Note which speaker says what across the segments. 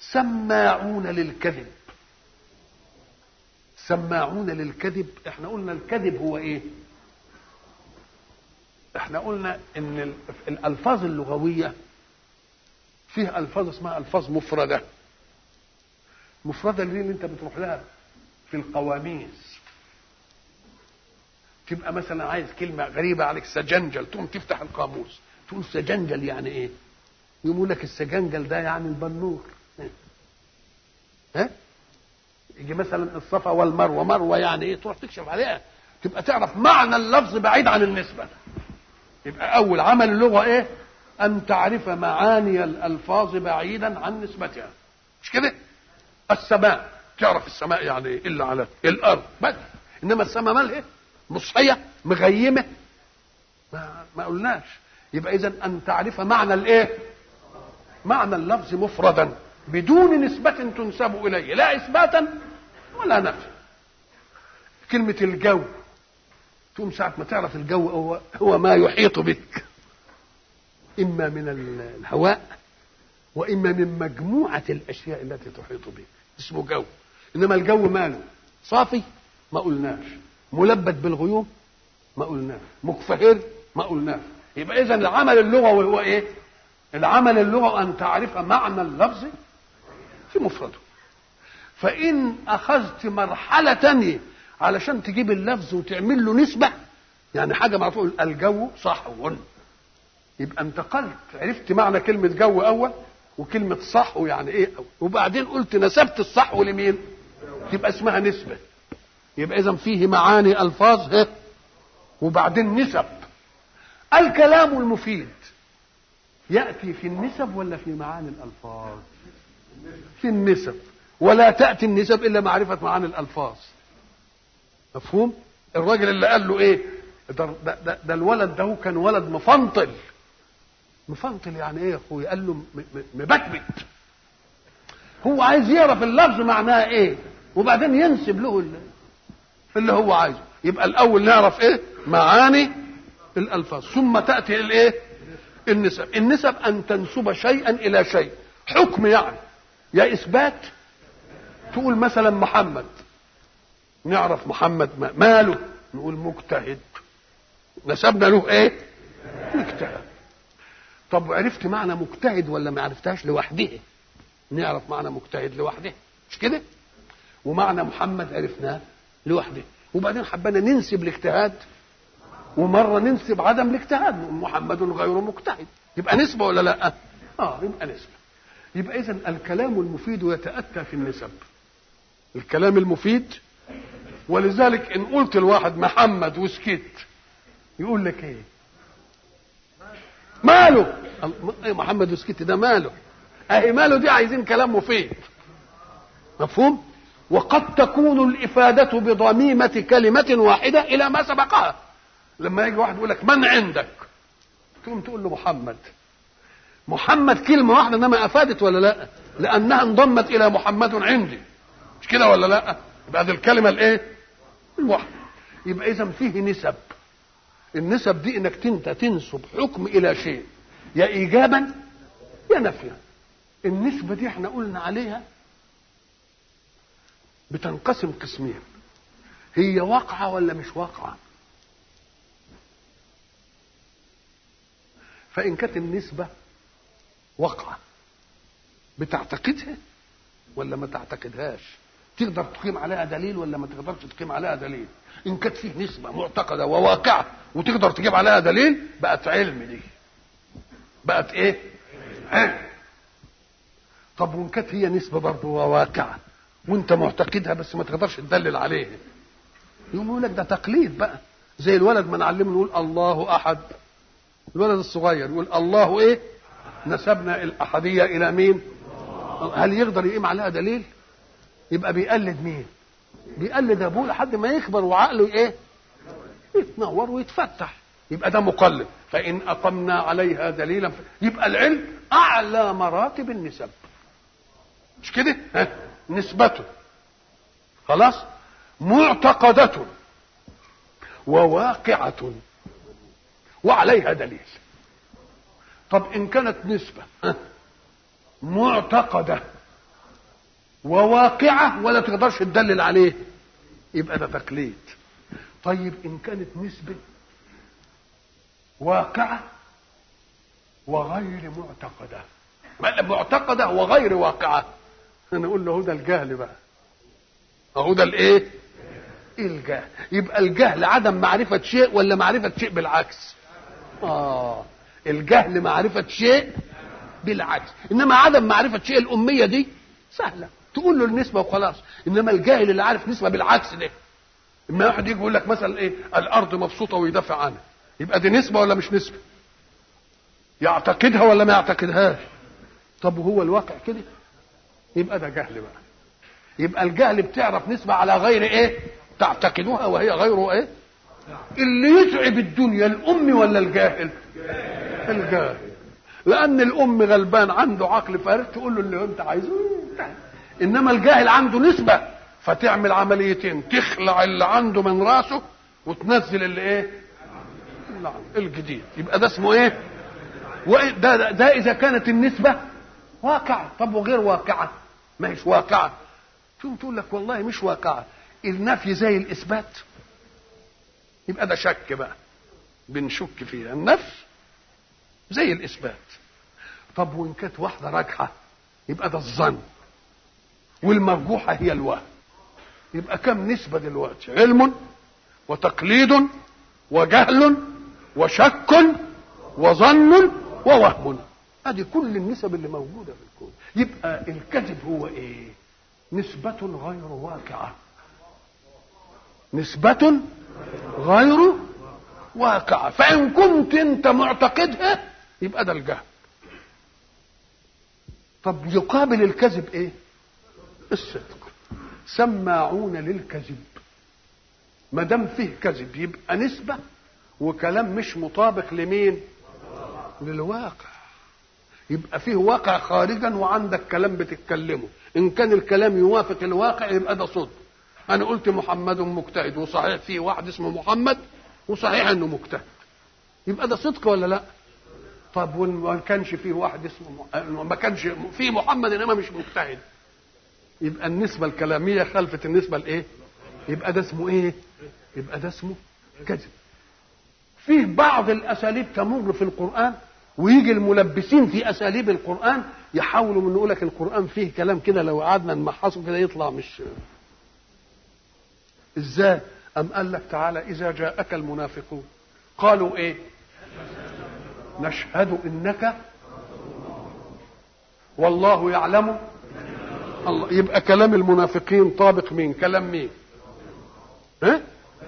Speaker 1: سماعون للكذب سماعون للكذب احنا قلنا الكذب هو ايه احنا قلنا ان ال- الالفاظ اللغويه فيه الفاظ اسمها الفاظ مفرده مفرده دي اللي انت بتروح لها في القواميس تبقى مثلا عايز كلمه غريبه عليك سجنجل تقوم تفتح القاموس تقول سجنجل يعني ايه يقول لك السجنجل ده يعني البنور ها يجي مثلا الصفا والمروه مروه يعني ايه تروح تكشف عليها تبقى تعرف معنى اللفظ بعيد عن النسبه يبقى اول عمل اللغه ايه ان تعرف معاني الالفاظ بعيدا عن نسبتها مش كده السماء تعرف السماء يعني ايه الا على الارض بس انما السماء مالها مصحيه مغيمه ما, ما قلناش يبقى اذا ان تعرف معنى الايه معنى اللفظ مفردا بدون نسبة تنسب إليه لا إثباتا ولا نفي كلمة الجو تقوم ساعة ما تعرف الجو هو, هو ما يحيط بك إما من الهواء وإما من مجموعة الأشياء التي تحيط بك اسمه جو إنما الجو ماله صافي ما قلناش ملبد بالغيوم ما قلناش مكفهر ما قلناش يبقى إذا العمل اللغوي هو إيه؟ العمل اللغوي أن تعرف معنى اللفظ في مفرده فإن أخذت مرحلة تانية علشان تجيب اللفظ وتعمل له نسبة يعني حاجة معروفة الجو صحو يبقى انتقلت عرفت معنى كلمة جو أول وكلمة صحو يعني إيه أول وبعدين قلت نسبت الصحو لمين؟ يبقى اسمها نسبة يبقى إذا فيه معاني ألفاظ ها وبعدين نسب الكلام المفيد يأتي في النسب ولا في معاني الألفاظ في النسب ولا تأتي النسب إلا معرفة معاني الألفاظ مفهوم الراجل اللي قال له إيه ده, ده, ده, ده الولد ده كان ولد مفنطل مفنطل يعني إيه يا أخوي قال له م- م- مبكبت هو عايز يعرف اللفظ معناه إيه وبعدين ينسب له اللي, اللي هو عايزه يبقى الأول نعرف إيه معاني الألفاظ ثم تأتي الإيه النسب النسب أن تنسب شيئا إلى شيء حكم يعني يا إثبات تقول مثلا محمد نعرف محمد ما- ماله نقول مجتهد نسبنا له ايه مجتهد طب عرفت معنى مجتهد ولا ما عرفتهاش لوحده نعرف معنى مجتهد لوحده مش كده ومعنى محمد عرفناه لوحده وبعدين حبينا ننسب الاجتهاد ومره ننسب عدم الاجتهاد نقول محمد غير مجتهد يبقى نسبه ولا لا اه يبقى نسبه يبقى اذا الكلام المفيد يتاتى في النسب الكلام المفيد ولذلك ان قلت الواحد محمد وسكت يقول لك ايه ماله ال- إيه محمد وسكت ده ماله اهي ماله دي عايزين كلام مفيد مفهوم وقد تكون الافاده بضميمه كلمه واحده الى ما سبقها لما يجي واحد يقول لك من عندك تقوم تقول له محمد محمد كلمه واحده انما افادت ولا لا لانها انضمت الى محمد عندي مش كده ولا لا يبقى دي الكلمه الايه الواحده يبقى اذا فيه نسب النسب دي انك انت تنسب حكم الى شيء يا ايجابا يا نفيا النسبه دي احنا قلنا عليها بتنقسم قسمين هي واقعه ولا مش واقعه فان كانت النسبه واقعه بتعتقدها ولا ما تعتقدهاش تقدر تقيم عليها دليل ولا ما تقدرش تقيم عليها دليل ان كانت فيه نسبه معتقده وواقعه وتقدر تجيب عليها دليل بقت علم دي بقت ايه علم طب وان كانت هي نسبه برضه وواقعه وانت معتقدها بس ما تقدرش تدلل عليها يقوم يقول لك ده تقليد بقى زي الولد ما نعلمه نقول الله احد الولد الصغير يقول الله ايه نسبنا الاحديه الى مين هل يقدر يقيم عليها دليل يبقى بيقلد مين بيقلد ابوه لحد ما يكبر وعقله ايه يتنور ويتفتح يبقى ده مقلد فان اقمنا عليها دليلا ف... يبقى العلم اعلى مراتب النسب مش كده ها نسبته خلاص معتقدة وواقعة وعليها دليل طب ان كانت نسبة ها معتقدة وواقعة ولا تقدرش تدلل عليه يبقى ده تقليد طيب إن كانت نسبة واقعة وغير معتقدة معتقدة وغير واقعة نقول له ده الجهل بقى اهو ده الايه الجهل يبقى الجهل عدم معرفة شيء ولا معرفة شيء بالعكس اه الجهل معرفة شيء بالعكس انما عدم معرفة شيء الامية دي سهلة تقول له النسبة وخلاص انما الجاهل اللي عارف نسبة بالعكس ده اما واحد يجي يقول لك مثلا ايه الارض مبسوطة ويدافع عنها يبقى دي نسبة ولا مش نسبة يعتقدها ولا ما يعتقدهاش طب وهو الواقع كده يبقى ده جهل بقى يبقى الجهل بتعرف نسبة على غير ايه تعتقدها وهي غير ايه اللي يتعب الدنيا الام ولا الجاهل الجاهل لان الام غلبان عنده عقل فارغ تقول له اللي انت عايزه انما الجاهل عنده نسبة فتعمل عمليتين تخلع اللي عنده من راسه وتنزل اللي ايه الجديد يبقى ده اسمه ايه ده, ده, ده اذا كانت النسبة واقعة طب وغير واقعة ما هيش واقعة تقوم تقول لك والله مش واقعة النفي زي الإثبات يبقى ده شك بقى بنشك فيها النفي زي الإثبات طب وإن كانت واحدة راجحة يبقى ده الظن والمرجوحة هي الوهم يبقى كم نسبة دلوقتي علم وتقليد وجهل وشك وظن ووهم ادي كل النسب اللي موجوده في الكون يبقى الكذب هو ايه نسبة غير واقعة نسبة غير واقعة فإن كنت أنت معتقدها يبقى ده الجهل طب يقابل الكذب إيه؟ الصدق سماعون للكذب ما دام فيه كذب يبقى نسبة وكلام مش مطابق لمين؟ للواقع يبقى فيه واقع خارجا وعندك كلام بتتكلمه ان كان الكلام يوافق الواقع يبقى ده صدق انا قلت محمد مجتهد وصحيح فيه واحد اسمه محمد وصحيح انه مجتهد يبقى ده صدق ولا لا طب وما كانش فيه واحد اسمه ما كانش فيه محمد انما مش مجتهد يبقى النسبه الكلاميه خلفت النسبه الايه يبقى ده اسمه ايه يبقى ده اسمه كذب فيه بعض الاساليب تمر في القران ويجي الملبسين في اساليب القران يحاولوا من نقول لك القران فيه كلام كده لو قعدنا نمحصه كده يطلع مش ازاي ام قال لك تعالى اذا جاءك المنافقون قالوا ايه نشهد انك والله يعلم الله يبقى كلام المنافقين طابق مين كلام مين ها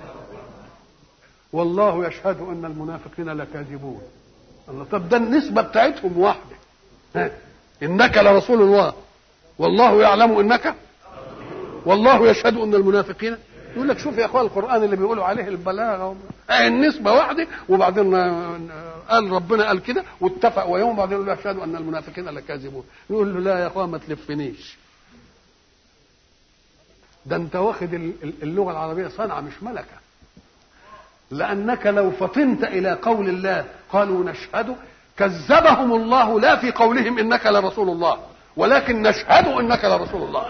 Speaker 1: والله يشهد ان المنافقين لكاذبون الله طب ده النسبة بتاعتهم واحدة ها إنك لرسول الله والله يعلم إنك والله يشهد أن المنافقين يقول لك شوف يا اخوان القران اللي بيقولوا عليه البلاغه النسبه واحده وبعدين قال ربنا قال كده واتفق ويوم بعدين يقول يشهد ان المنافقين لكاذبون يقول له لا يا اخوان ما تلفنيش ده انت واخد اللغه العربيه صنعه مش ملكه لأنك لو فطنت إلى قول الله قالوا نشهد كذبهم الله لا في قولهم إنك لرسول الله ولكن نشهد إنك لرسول الله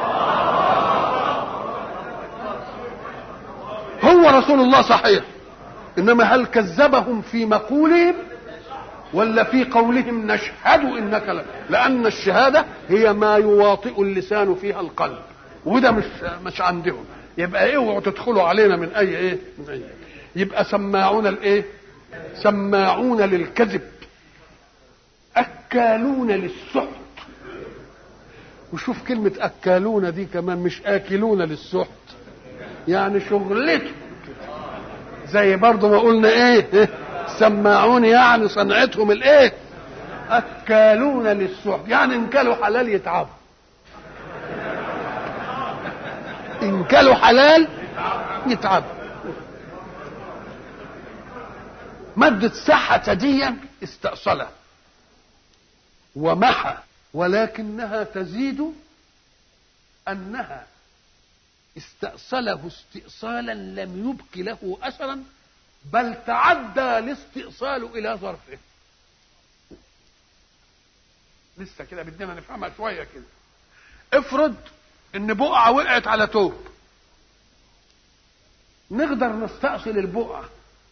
Speaker 1: هو رسول الله صحيح إنما هل كذبهم في مقولهم ولا في قولهم نشهد إنك ل... لأن الشهادة هي ما يواطئ اللسان فيها القلب وده مش مش عندهم يبقى اوعوا تدخلوا علينا من اي ايه من اي يبقى سماعون الايه سماعون للكذب اكالون للسحت وشوف كلمة أكالون دي كمان مش آكلون للسحت يعني شغلته زي برضه ما قلنا ايه سماعون يعني صنعتهم الايه أكالون للسحت يعني إن كانوا حلال يتعبوا إن كانوا حلال يتعبوا مادة صحة ديا استأصلها ومحى ولكنها تزيد أنها استأصله استئصالا لم يبق له أثرا بل تعدى الاستئصال إلى ظرفه لسه كده بدنا نفهمها شوية كده افرض ان بقعه وقعت على توب نقدر نستأصل البقعه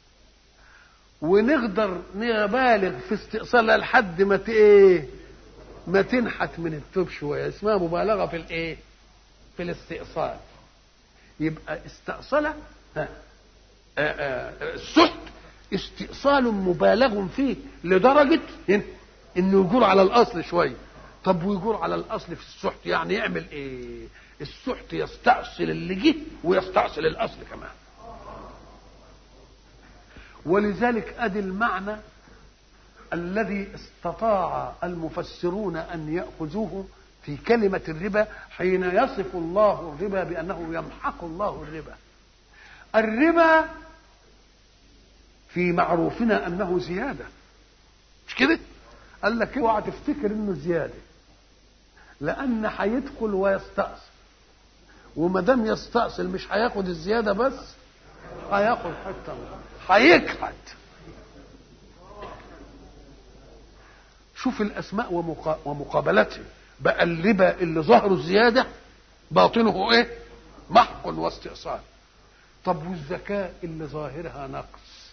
Speaker 1: ونقدر نبالغ في استئصالها لحد ما ت- ايه ما تنحت من التوب شويه اسمها مبالغه في الايه في الاستئصال يبقى استأصله ها آه، آه، السحت استئصال مبالغ فيه لدرجة إن- انه يجور على الاصل شوية طب ويجور على الاصل في السحت يعني يعمل ايه السحت يستأصل اللي جه ويستأصل الاصل كمان ولذلك ادي المعنى الذي استطاع المفسرون ان ياخذوه في كلمه الربا حين يصف الله الربا بانه يمحق الله الربا الربا في معروفنا انه زياده مش كده قال لك اوعى تفتكر انه زياده لان هيدخل ويستأصل وما دام يستأصل مش هياخد الزياده بس هياخد حته منها. هيكحت شوف الاسماء ومقا... ومقابلته بقى الربا اللي ظهره زياده باطنه ايه محق واستئصال طب والزكاه اللي ظاهرها نقص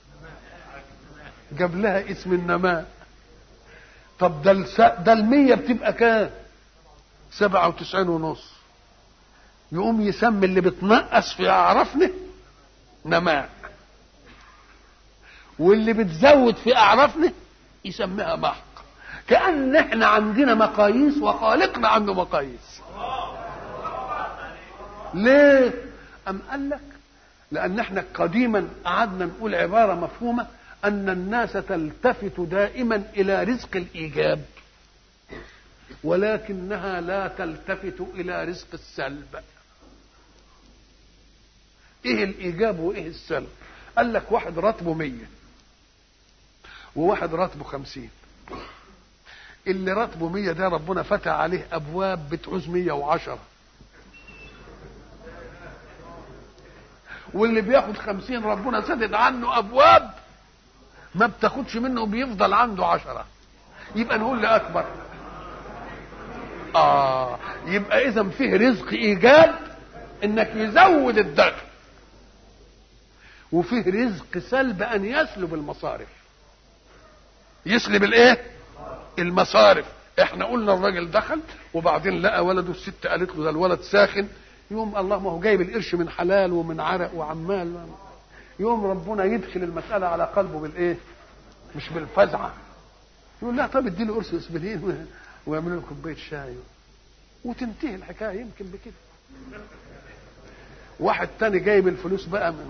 Speaker 1: جاب لها اسم النماء طب ده الس... ده المية بتبقى كام سبعة وتسعين ونص يقوم يسمي اللي بتنقص في أعرافنا نماء واللي بتزود في أعرافنا يسميها محق كأن احنا عندنا مقاييس وخالقنا عنده مقاييس ليه أم قال لك لأن احنا قديما قعدنا نقول عبارة مفهومة أن الناس تلتفت دائما إلى رزق الإيجاب ولكنها لا تلتفت إلى رزق السلب إيه الإيجاب وإيه السلب قال لك واحد راتبه مية وواحد راتبه خمسين اللي راتبه مية ده ربنا فتح عليه أبواب بتعوز مية وعشرة واللي بياخد خمسين ربنا سدد عنه أبواب ما بتاخدش منه وبيفضل عنده عشرة يبقى نقول لأكبر آه يبقى إذا فيه رزق إيجاب إنك يزود الدخل وفيه رزق سلب أن يسلب المصارف يسلب الإيه؟ المصارف احنا قلنا الراجل دخل وبعدين لقى ولده الست قالت له ده الولد ساخن يوم الله ما هو جايب القرش من حلال ومن عرق وعمال يوم ربنا يدخل المسألة على قلبه بالإيه؟ مش بالفزعة يقول لا طب اديله قرص اسبرين ويعمل له كوباية شاي وتنتهي الحكاية يمكن بكده واحد تاني جايب الفلوس بقى من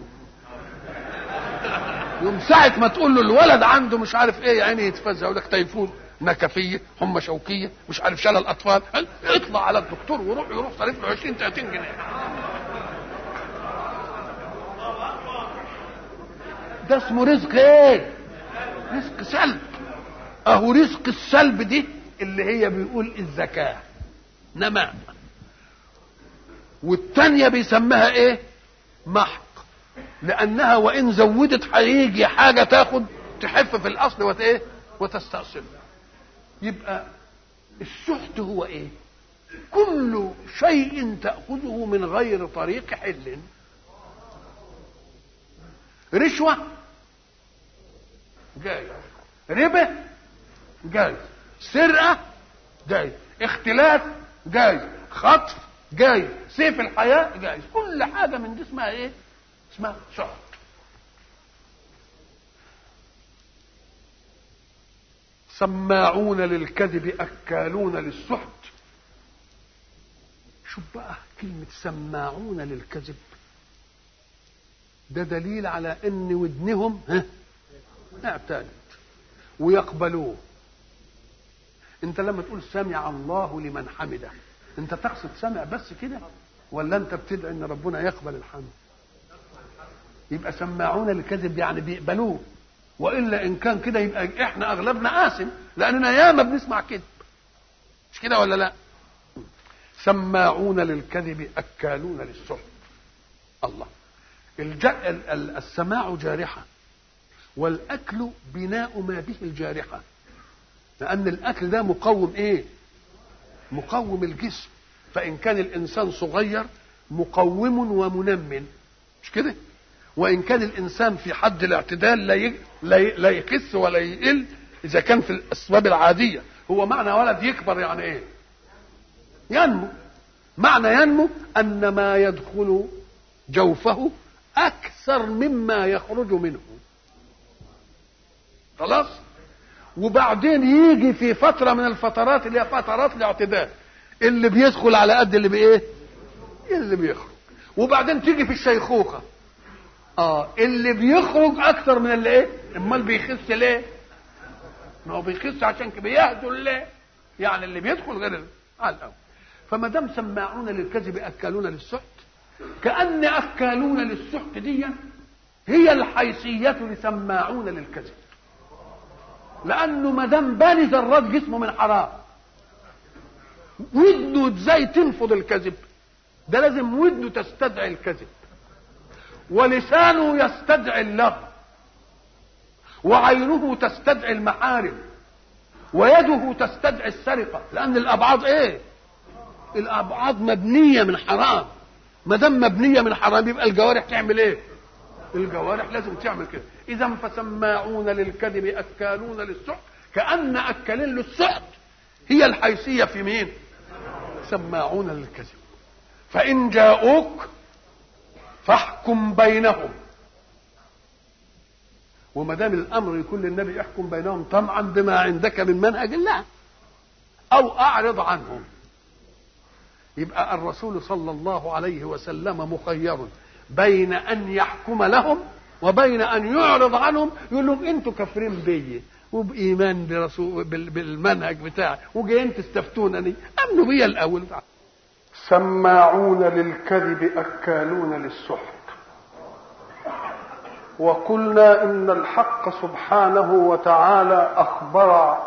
Speaker 1: يوم ساعة ما تقول له الولد عنده مش عارف ايه يعني يتفزع يقول لك تيفون نكفية حمى شوكية مش عارف شلل أطفال اطلع على الدكتور وروح يروح صارف له 20 30 جنيه ده اسمه رزق ايه رزق سلب اهو رزق السلب دي اللي هي بيقول الزكاة نماء والتانية بيسمها ايه محق لانها وان زودت هيجي حاجة تاخد تحف في الاصل وت ايه وتستأصل يبقى السحت هو ايه كل شيء تأخذه من غير طريق حل رشوة جايز ربا جايز سرقة جايز اختلاف جايز خطف جايز سيف الحياة جايز كل حاجة من دي اسمها ايه اسمها سحت سماعون للكذب أكالون للسحت شوف بقى كلمة سماعون للكذب ده دليل على ان ودنهم ها اعتادت ويقبلوه انت لما تقول سمع الله لمن حمده انت تقصد سمع بس كده ولا انت بتدعي ان ربنا يقبل الحمد يبقى سماعون للكذب يعني بيقبلوه والا ان كان كده يبقى احنا اغلبنا آثم لاننا ياما بنسمع كذب مش كده ولا لا سماعون للكذب اكالون للسحت الله الج... السماع جارحه والاكل بناء ما به الجارحه لان الاكل ده مقوم ايه مقوم الجسم فإن كان الإنسان صغير مقوم ومنمن مش كده وإن كان الإنسان في حد الاعتدال لا ي... لا, ي... لا يخس ولا يقل إذا كان في الأسباب العادية هو معنى ولد يكبر يعني إيه ينمو معنى ينمو أن ما يدخل جوفه أكثر مما يخرج منه خلاص وبعدين يجي في فترة من الفترات اللي هي فترات الاعتدال اللي بيدخل على قد اللي بايه اللي بيخرج وبعدين تيجي في الشيخوخة اه اللي بيخرج اكثر من اللي ايه امال بيخس ليه ما هو بيخس عشان كده بيهدل ليه يعني اللي بيدخل غير اللي على الاول فما دام سماعون للكذب اكالون للسحت كان اكالون للسحت دي هي الحيثيه لسماعون للكذب لانه ما دام باني ذرات جسمه من حرام ودنه ازاي تنفض الكذب ده لازم ودنه تستدعي الكذب ولسانه يستدعي اللغو وعينه تستدعي المحارم ويده تستدعي السرقة لأن الأبعاد إيه؟ الأبعاد مبنية من حرام ما دام مبنية من حرام يبقى الجوارح تعمل إيه؟ الجوارح لازم تعمل كده إذا فسماعون للكذب أكالون للسحت كأن أكلين للسحت هي الحيثية في مين؟ سماعون للكذب فإن جاءوك فاحكم بينهم وما دام الامر يكون للنبي احكم بينهم طمعا بما عندك من منهج الله او اعرض عنهم يبقى الرسول صلى الله عليه وسلم مخير بين ان يحكم لهم وبين ان يعرض عنهم يقول لهم انتوا كافرين بيا وبايمان برسول بالمنهج بتاعي وجايين تستفتونني امنوا بيا الاول سماعون للكذب اكالون للسحت وقلنا ان الحق سبحانه وتعالى اخبر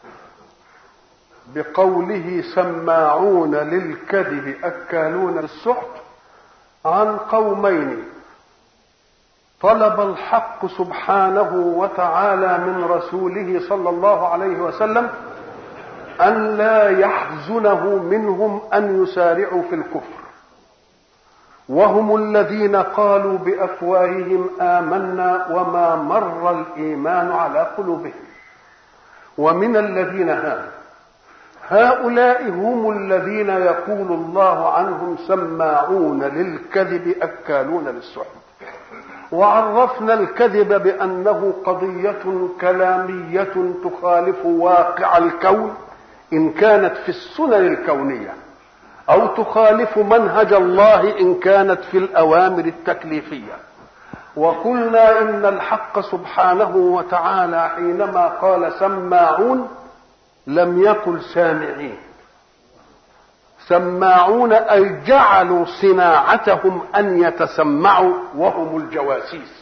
Speaker 1: بقوله سماعون للكذب اكالون للسحت عن قومين طلب الحق سبحانه وتعالى من رسوله صلى الله عليه وسلم ان لا يحزنه منهم ان يسارعوا في الكفر وهم الذين قالوا بافواههم امنا وما مر الايمان على قلوبهم ومن الذين هادوا هؤلاء هم الذين يقول الله عنهم سماعون للكذب اكالون للسحت وعرفنا الكذب بانه قضيه كلاميه تخالف واقع الكون ان كانت في السنن الكونيه او تخالف منهج الله ان كانت في الاوامر التكليفيه وقلنا ان الحق سبحانه وتعالى حينما قال سماعون لم يقل سامعين سماعون اي جعلوا صناعتهم ان يتسمعوا وهم الجواسيس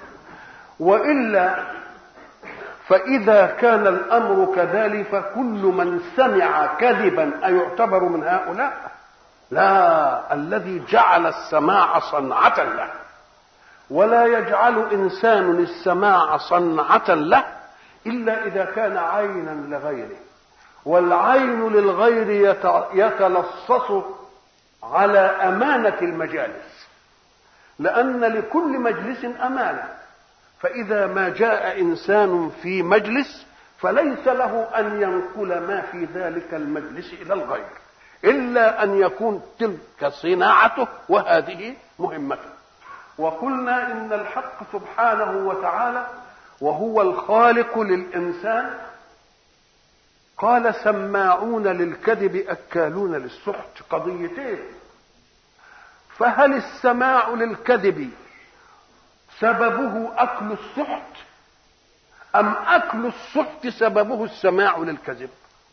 Speaker 1: والا فإذا كان الأمر كذلك فكل من سمع كذبا أيعتبر من هؤلاء؟ لا الذي جعل السماع صنعة له ولا يجعل إنسان السماع صنعة له إلا إذا كان عينا لغيره والعين للغير يتلصص على أمانة المجالس لأن لكل مجلس أمانة فإذا ما جاء إنسان في مجلس فليس له أن ينقل ما في ذلك المجلس إلى الغير إلا أن يكون تلك صناعته وهذه مهمته وقلنا إن الحق سبحانه وتعالى وهو الخالق للإنسان قال سماعون للكذب أكالون للسحت قضيتين فهل السماع للكذب سببه أكل السحت أم أكل السحت سببه السماع للكذب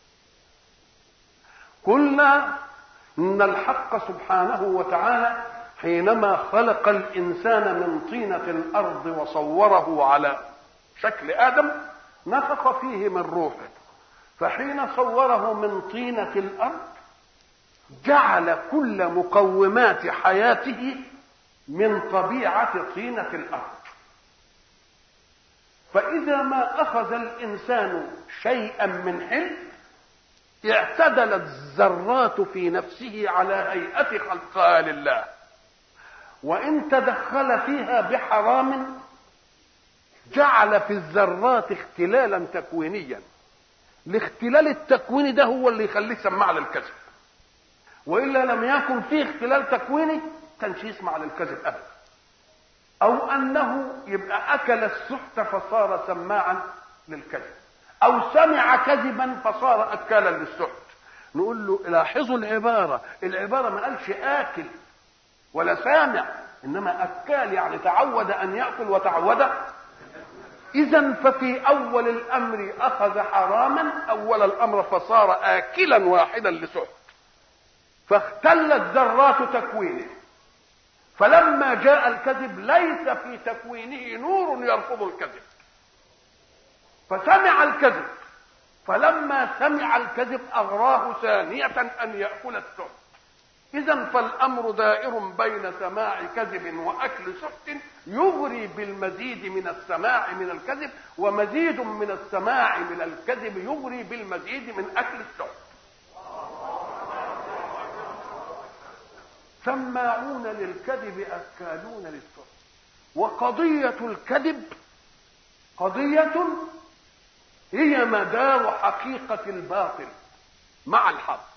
Speaker 1: قلنا إن الحق سبحانه وتعالى حينما خلق الإنسان من طينة الأرض وصوره على شكل آدم نفخ فيه من روحه فحين صوره من طينة الأرض جعل كل مقومات حياته من طبيعة طينة الأرض فإذا ما أخذ الإنسان شيئا من حلم اعتدلت الذرات في نفسه على هيئة خلقها لله وإن تدخل فيها بحرام جعل في الذرات اختلالا تكوينيا الاختلال التكويني ده هو اللي يخليه سماع للكذب والا لم يكن فيه اختلال تكويني كانش يسمع للكذب ابدا او انه يبقى اكل السحت فصار سماعا للكذب او سمع كذبا فصار اكالا للسحت نقول له لاحظوا العباره العباره ما قالش اكل ولا سامع انما اكال يعني تعود ان ياكل وتعود اذا ففي اول الامر اخذ حراما اول الامر فصار اكلا واحدا لسحت فاختلت ذرات تكوينه فلما جاء الكذب ليس في تكوينه نور يرفض الكذب فسمع الكذب فلما سمع الكذب اغراه ثانيه ان ياكل السحت اذا فالامر دائر بين سماع كذب واكل سحت يغري بالمزيد من السماع من الكذب ومزيد من السماع من الكذب يغري بالمزيد من اكل السحت سماعون للكذب اكالون للسحت وقضيه الكذب قضيه هي مدار حقيقه الباطل مع الحق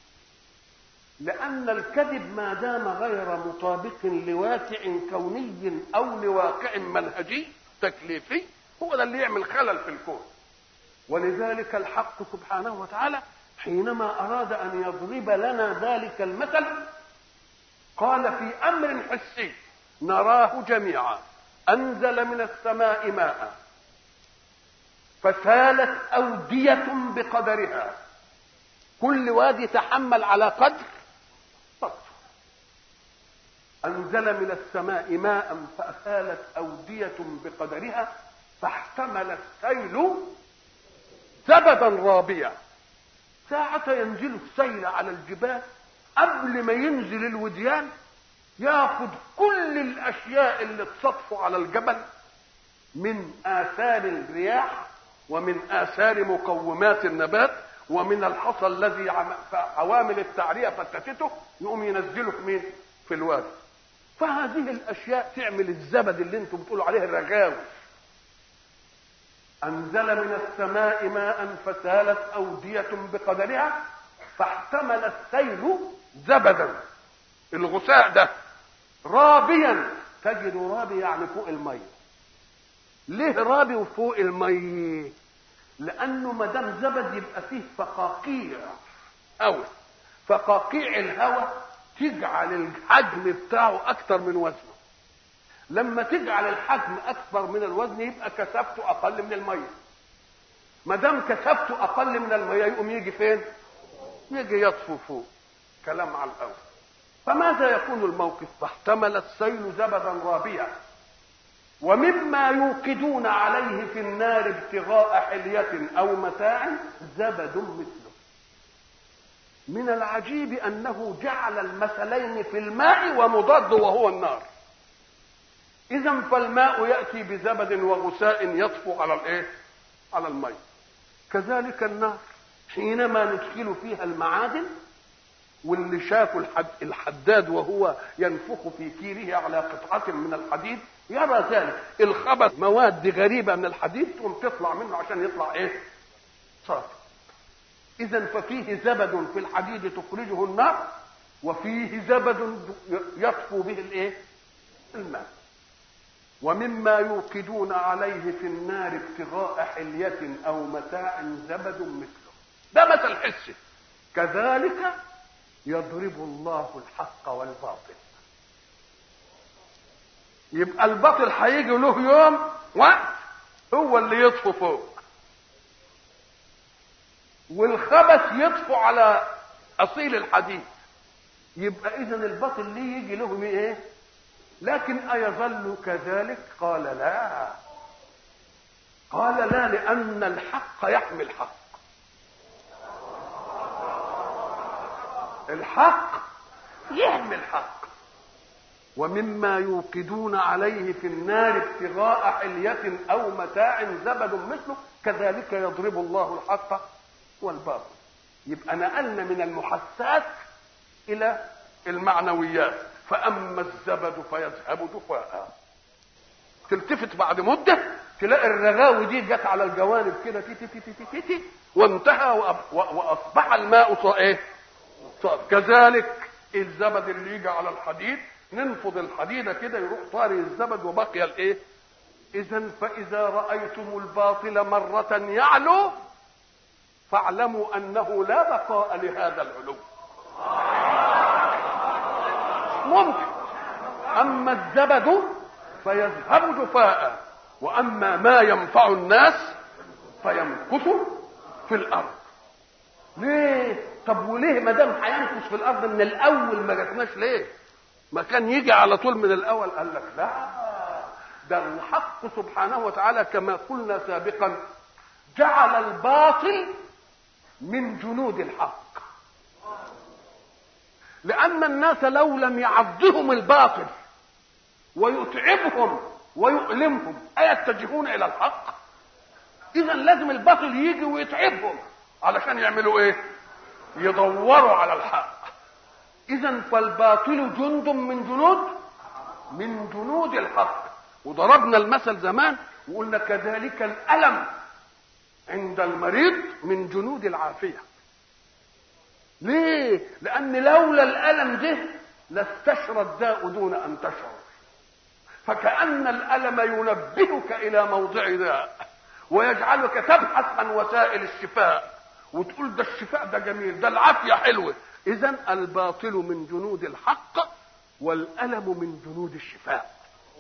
Speaker 1: لأن الكذب ما دام غير مطابق لواقع كوني أو لواقع منهجي تكليفي هو ده اللي يعمل خلل في الكون ولذلك الحق سبحانه وتعالى حينما أراد أن يضرب لنا ذلك المثل قال في أمر حسي نراه جميعا أنزل من السماء ماء فسالت أودية بقدرها كل وادي تحمل على قدر أنزل من السماء ماء فأسالت أودية بقدرها فاحتمل السيل زبدا رابيا ساعة ينزل السيل على الجبال قبل ما ينزل الوديان ياخد كل الأشياء اللي تصطف على الجبل من آثار الرياح ومن آثار مقومات النبات ومن الحصى الذي عوامل التعرية فتتته يقوم ينزله في مين؟ في الوادي فهذه الاشياء تعمل الزبد اللي انتم بتقولوا عليه الرغاوي انزل من السماء ماء فسالت اوديه بقدرها فاحتمل السيل زبدا الغثاء ده رابيا تجد رابي يعني فوق الميه ليه رابي وفوق الميه لانه ما دام زبد يبقى فيه فقاقيع قوي فقاقيع الهواء تجعل الحجم بتاعه اكتر من وزنه لما تجعل الحجم اكبر من الوزن يبقى كثافته اقل من الميه ما دام كثافته اقل من الميه يقوم يجي فين يجي يطفو فوق كلام على الاول فماذا يكون الموقف فاحتمل السيل زبدا رابيا ومما يوقدون عليه في النار ابتغاء حلية أو متاع زبد مثله من العجيب انه جعل المثلين في الماء ومضاد وهو النار اذا فالماء ياتي بزبد وغثاء يطفو على الايه على الماء كذلك النار حينما ندخل فيها المعادن واللي شافوا الحد الحداد وهو ينفخ في كيره على قطعة من الحديد يرى ذلك الخبث مواد غريبة من الحديد تقوم تطلع منه عشان يطلع ايه صافي اذا ففيه زبد في الحديد تخرجه النار وفيه زبد يطفو به الايه الماء ومما يوقدون عليه في النار ابتغاء حلية او متاع زبد مثله ده مثل حسي كذلك يضرب الله الحق والباطل يبقى الباطل هيجي له يوم وقت هو اللي يطفو فوق والخبث يطفو على اصيل الحديد يبقى اذا الباطل ليه يجي له ايه لكن ايظل كذلك قال لا قال لا لان الحق يحمي الحق الحق يحمي الحق ومما يوقدون عليه في النار ابتغاء حلية أو متاع زبد مثله كذلك يضرب الله الحق والباطل يبقى نقلنا من المحسات الى المعنويات فاما الزبد فيذهب جفاء تلتفت بعد مده تلاقي الرغاوي دي جت على الجوانب كده تي تي تي تي تي تي وانتهى وأب- و- واصبح الماء ص- ايه صار. كذلك الزبد اللي يجي على الحديد ننفض الحديده كده يروح طاري الزبد وبقي الايه اذا فاذا رايتم الباطل مره يعلو فاعلموا انه لا بقاء لهذا العلو ممكن اما الزبد فيذهب جفاء واما ما ينفع الناس فيمكث في الارض ليه طب وليه ما دام هيمكث في الارض من الاول ما جاتناش ليه ما كان يجي على طول من الاول قال لك لا ده الحق سبحانه وتعالى كما قلنا سابقا جعل الباطل من جنود الحق لان الناس لو لم يعضهم الباطل ويتعبهم ويؤلمهم ايتجهون الى الحق اذا لازم الباطل يجي ويتعبهم علشان يعملوا ايه يدوروا على الحق اذا فالباطل جند من جنود من جنود الحق وضربنا المثل زمان وقلنا كذلك الالم عند المريض من جنود العافيه ليه لان لولا الالم ده لاستشرى الداء دون ان تشعر فكأن الألم ينبهك إلى موضع داء ويجعلك تبحث عن وسائل الشفاء وتقول ده الشفاء ده جميل ده العافية حلوة إذا الباطل من جنود الحق والألم من جنود الشفاء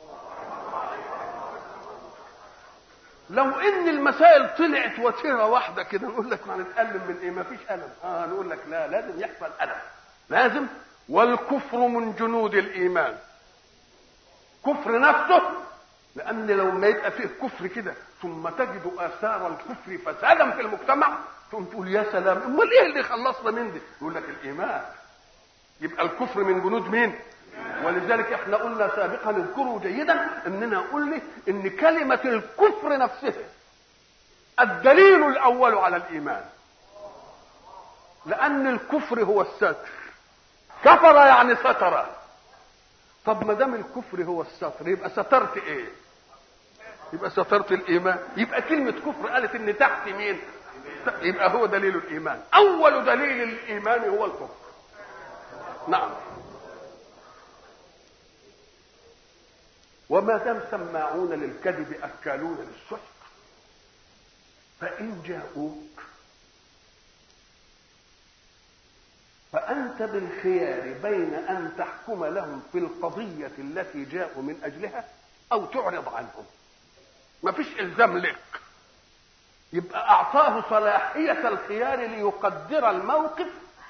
Speaker 1: لو ان المسائل طلعت وتيره واحده كده نقول لك ما نتألم من ايه ما فيش الم اه نقول لك لا لازم يحصل الم لازم والكفر من جنود الايمان كفر نفسه لان لو ما يبقى فيه كفر كده ثم تجد اثار الكفر فسادا في المجتمع ثم تقول يا سلام امال ايه اللي خلصنا من دي يقول لك الايمان يبقى الكفر من جنود مين ولذلك احنا قلنا سابقا اذكروا جيدا اننا قلنا ان كلمه الكفر نفسها الدليل الاول على الايمان لان الكفر هو الستر كفر يعني ستر طب ما دام الكفر هو الستر يبقى سترت ايه يبقى سترت الايمان يبقى كلمه كفر قالت ان تحت مين يبقى هو دليل الايمان اول دليل الايمان هو الكفر نعم وما دام سماعون للكذب اكالون للسحت فان جاءوك فأنت بالخيار بين أن تحكم لهم في القضية التي جاءوا من أجلها أو تعرض عنهم ما فيش إلزام لك يبقى أعطاه صلاحية الخيار ليقدر الموقف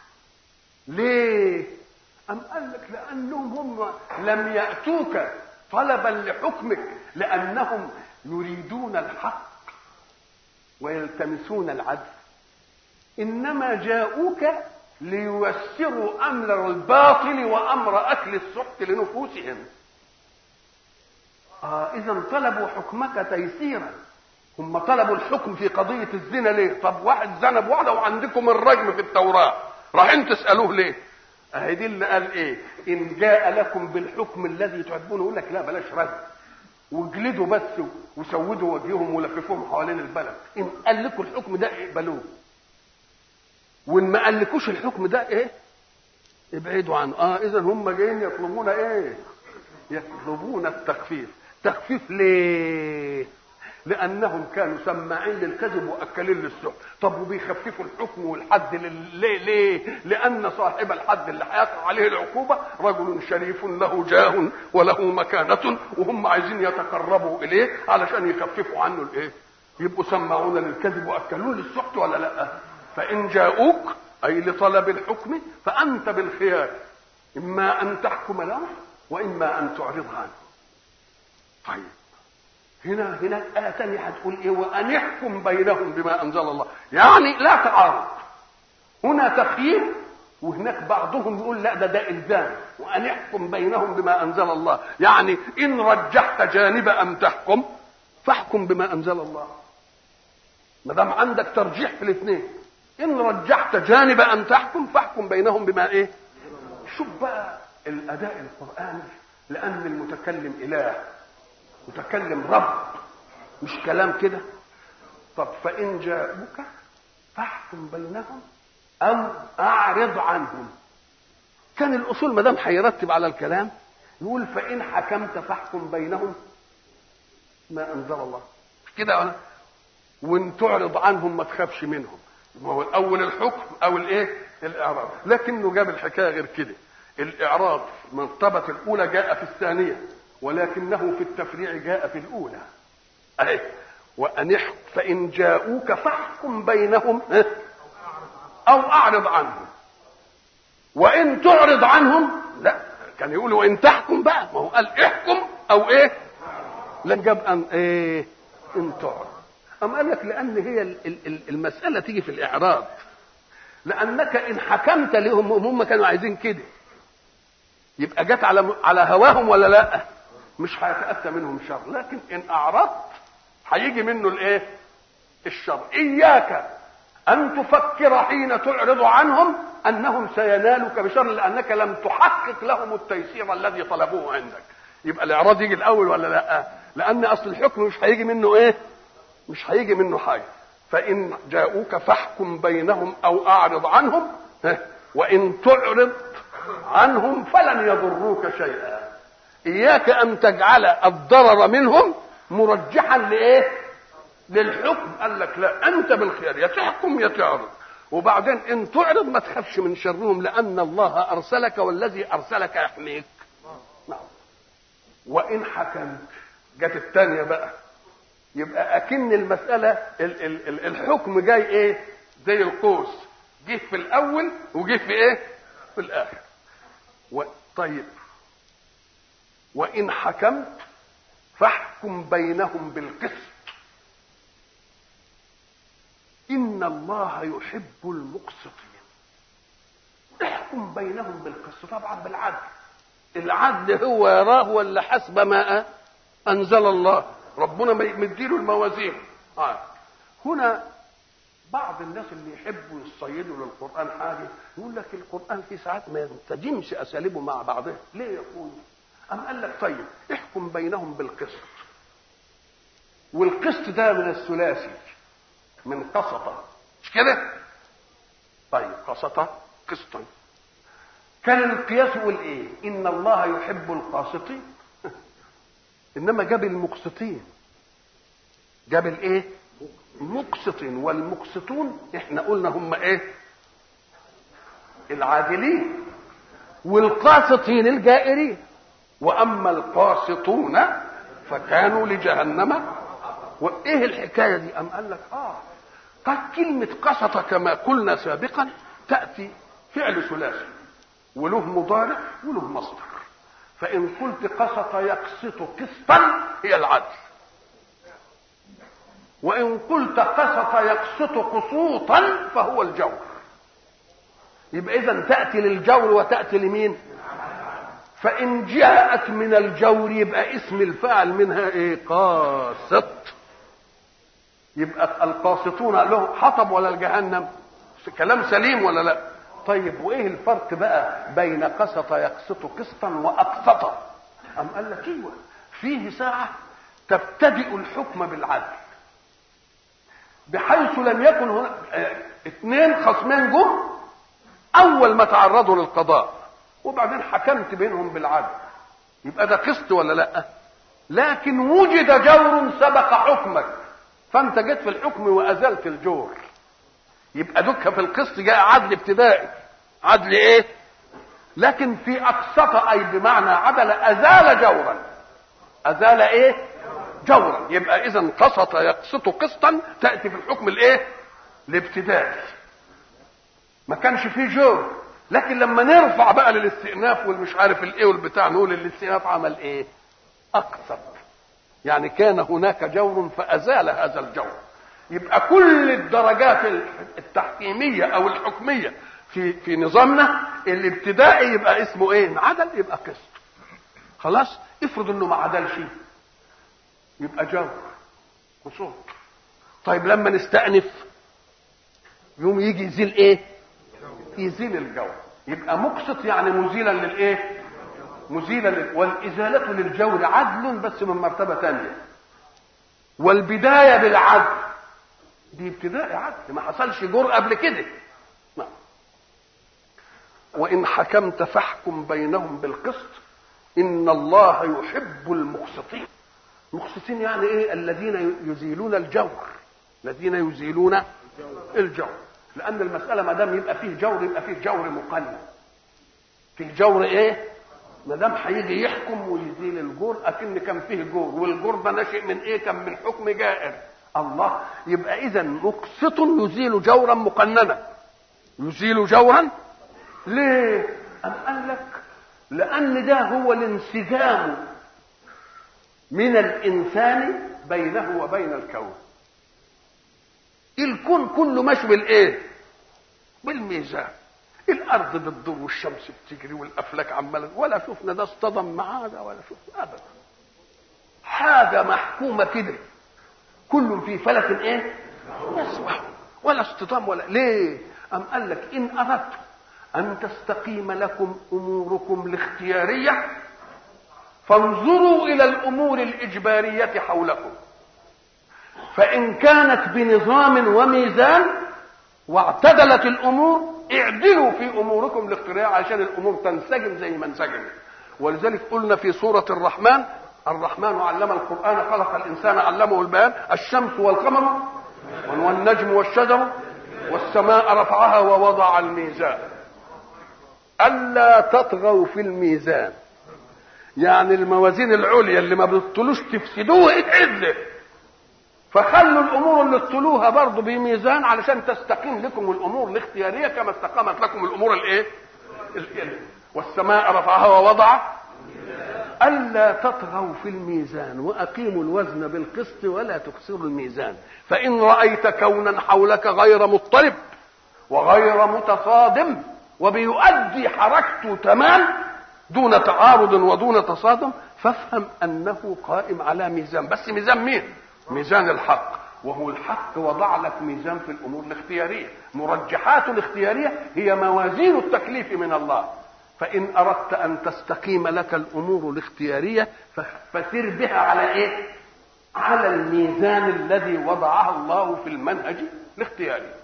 Speaker 1: ليه أم قال لك لأنهم هم لم يأتوك طلبا لحكمك لأنهم يريدون الحق ويلتمسون العدل إنما جاءوك لييسروا امر الباطل وامر اكل السحت لنفوسهم آه اذا طلبوا حكمك تيسيرا هم طلبوا الحكم في قضية الزنا ليه طب واحد زنى بواحدة وعندكم الرجم في التوراة رايحين تسألوه ليه اهي دي اللي قال ايه ان جاء لكم بالحكم الذي تحبونه يقول لك لا بلاش رجم واجلدوا بس وسودوا وجههم ولففوهم حوالين البلد ان قال لكم الحكم ده اقبلوه وان ما قالكوش الحكم ده ايه ابعدوا عنه اه اذا هم جايين يطلبون ايه يطلبون التخفيف تخفيف ليه لانهم كانوا سماعين للكذب واكلين للسحت طب وبيخففوا الحكم والحد لل- ليه ليه لان صاحب الحد اللي هيقع عليه العقوبه رجل شريف له جاه وله مكانه وهم عايزين يتقربوا اليه علشان يخففوا عنه الايه يبقوا سماعون للكذب واكلون للسحت ولا لا فان جاءوك اي لطلب الحكم فانت بالخيار اما ان تحكم لهم واما ان تعرض عنه طيب هنا هنا آية تانية هتقول إيه وأن يحكم بينهم بما أنزل الله يعني لا تعارض هنا تخيير وهناك بعضهم يقول لا ده ده إلزام وأن يحكم بينهم بما أنزل الله يعني إن رجحت جانب أم تحكم فاحكم بما أنزل الله ما دام عندك ترجيح في الاثنين ان رجحت جانب ان تحكم فاحكم بينهم بما ايه شوف بقى الاداء القراني لان المتكلم اله متكلم رب مش كلام كده طب فان جاءوك فاحكم بينهم او اعرض عنهم كان الاصول ما دام هيرتب على الكلام يقول فان حكمت فاحكم بينهم ما انزل الله كده ولا وان تعرض عنهم ما تخافش منهم ما هو الاول الحكم او الايه الاعراض لكنه جاب الحكايه غير كده الاعراض المرتبه الاولى جاء في الثانيه ولكنه في التفريع جاء في الاولى اهي وان فان جاءوك فاحكم بينهم او اعرض عنهم وان تعرض عنهم لا كان يقول وان تحكم بقى ما هو قال احكم او ايه لن جاب ان ايه ان تعرض أم قال لك لأن هي المسألة تيجي في الإعراض لأنك إن حكمت لهم هم كانوا عايزين كده يبقى جت على على هواهم ولا لا مش هيتأتى منهم شر لكن إن أعرضت هيجي منه الإيه الشر إياك أن تفكر حين تعرض عنهم أنهم سينالك بشر لأنك لم تحقق لهم التيسير الذي طلبوه عندك يبقى الإعراض يجي الأول ولا لا لأن أصل الحكم مش هيجي منه إيه مش هيجي منه حاجه فان جاءوك فاحكم بينهم او اعرض عنهم وان تعرض عنهم فلن يضروك شيئا اياك ان تجعل الضرر منهم مرجحا لايه للحكم قال لك لا انت بالخير يا تحكم يا تعرض وبعدين ان تعرض ما تخافش من شرهم لان الله ارسلك والذي ارسلك يحميك نعم وان حكمت جت الثانيه بقى يبقى اكن المساله ال ال ال الحكم جاي ايه زي القوس جه في الاول وجه في ايه في الاخر و طيب وان حكمت فاحكم بينهم بالقسط ان الله يحب المقسطين احكم بينهم بالقسط طبعا بالعدل العدل هو يراه ولا حسب ما انزل الله ربنا مديله الموازين آه. هنا بعض الناس اللي يحبوا يصيدوا للقرآن حاجة يقول لك القرآن في ساعات ما ينسجمش أساليبه مع بعضها ليه يقول أم قال لك طيب احكم بينهم بالقسط والقسط ده من الثلاثي من قسطة مش كده طيب قسطة قسطا كان القياس يقول ايه ان الله يحب القاسطين انما جاب المقسطين جاب الايه مقسطين والمقسطون احنا قلنا هم ايه العادلين والقاسطين الجائرين واما القاسطون فكانوا لجهنم وايه الحكايه دي ام قال لك اه قد كلمه قسط كما قلنا سابقا تاتي فعل ثلاثي وله مضارع وله مصدر فإن قلت قسط يقسط قسطا هي العدل وإن قلت قسط يقسط قسوطا فهو الجور يبقى إذا تأتي للجور وتأتي لمين؟ فإن جاءت من الجور يبقى اسم الفاعل منها إيه؟ قاسط يبقى القاسطون له حطب ولا الجهنم؟ كلام سليم ولا لا؟ طيب وايه الفرق بقى بين قسط يقسط قسطا واقسط ام قال لك ايوه فيه ساعه تبتدئ الحكم بالعدل بحيث لم يكن هنا اه اثنين خصمين جم اول ما تعرضوا للقضاء وبعدين حكمت بينهم بالعدل يبقى ده قسط ولا لا لكن وجد جور سبق حكمك فانت جيت في الحكم وازلت الجور يبقى دك في القسط جاء عدل ابتدائي عدل ايه لكن في اقسط اي بمعنى عدل ازال جورا ازال ايه جورا يبقى اذا قسط يقسط قسطا تاتي في الحكم الايه الابتدائي ما كانش فيه جور لكن لما نرفع بقى للاستئناف والمش عارف الايه والبتاع نقول الاستئناف عمل ايه اقسط يعني كان هناك جور فازال هذا الجور يبقى كل الدرجات التحكيميه او الحكميه في في نظامنا الابتدائي يبقى اسمه ايه عدل يبقى قسط خلاص افرض انه ما عدلش يبقى جور قسوط طيب لما نستأنف يوم يجي يزيل ايه يزيل الجور يبقى مقسط يعني مزيلا للايه مزيلا لل... والازاله للجور عدل بس من مرتبه ثانيه والبدايه بالعدل دي ابتداء عدل ما حصلش جور قبل كده نعم وان حكمت فاحكم بينهم بالقسط ان الله يحب المقسطين المقسطين يعني ايه الذين يزيلون الجور الذين يزيلون الجور لان المساله ما دام يبقى فيه جور يبقى فيه جور مقنن فيه جور ايه ما دام هيجي يحكم ويزيل الجور اكن كان فيه جور والجور ده ناشئ من ايه كان من حكم جائر الله يبقى اذا مقسط يزيل جورا مقننا يزيل جورا ليه ام قال لك لان ده هو الانسجام من الانسان بينه وبين الكون الكون كله ماشي بالايه بالميزان الارض بتدور والشمس بتجري والافلاك عماله ولا شفنا ده اصطدم مع هذا ولا شفنا ابدا حاجه محكومه كده كل في فلك ايه يسبح ولا اصطدام ولا ليه ام قال لك ان اردت ان تستقيم لكم اموركم الاختياريه فانظروا الى الامور الاجباريه حولكم فان كانت بنظام وميزان واعتدلت الامور اعدلوا في اموركم الاختياريه عشان الامور تنسجم زي ما انسجمت ولذلك قلنا في سوره الرحمن الرحمن علم القران خلق الانسان علمه البيان الشمس والقمر والنجم والشجر والسماء رفعها ووضع الميزان الا تطغوا في الميزان يعني الموازين العليا اللي ما بتطلوش تفسدوه اتعدل فخلوا الامور اللي تطلوها برضه بميزان علشان تستقيم لكم الامور الاختياريه كما استقامت لكم الامور الايه والسماء رفعها ووضع ألا تطغوا في الميزان وأقيموا الوزن بالقسط ولا تكسروا الميزان فإن رأيت كونا حولك غير مضطرب وغير متصادم وبيؤدي حركته تمام دون تعارض ودون تصادم فافهم أنه قائم على ميزان بس ميزان مين؟ ميزان الحق وهو الحق وضع لك ميزان في الأمور الاختيارية مرجحات الاختيارية هي موازين التكليف من الله فإن أردت أن تستقيم لك الأمور الاختيارية فسر بها على إيه؟ على الميزان الذي وضعه الله في المنهج الاختياري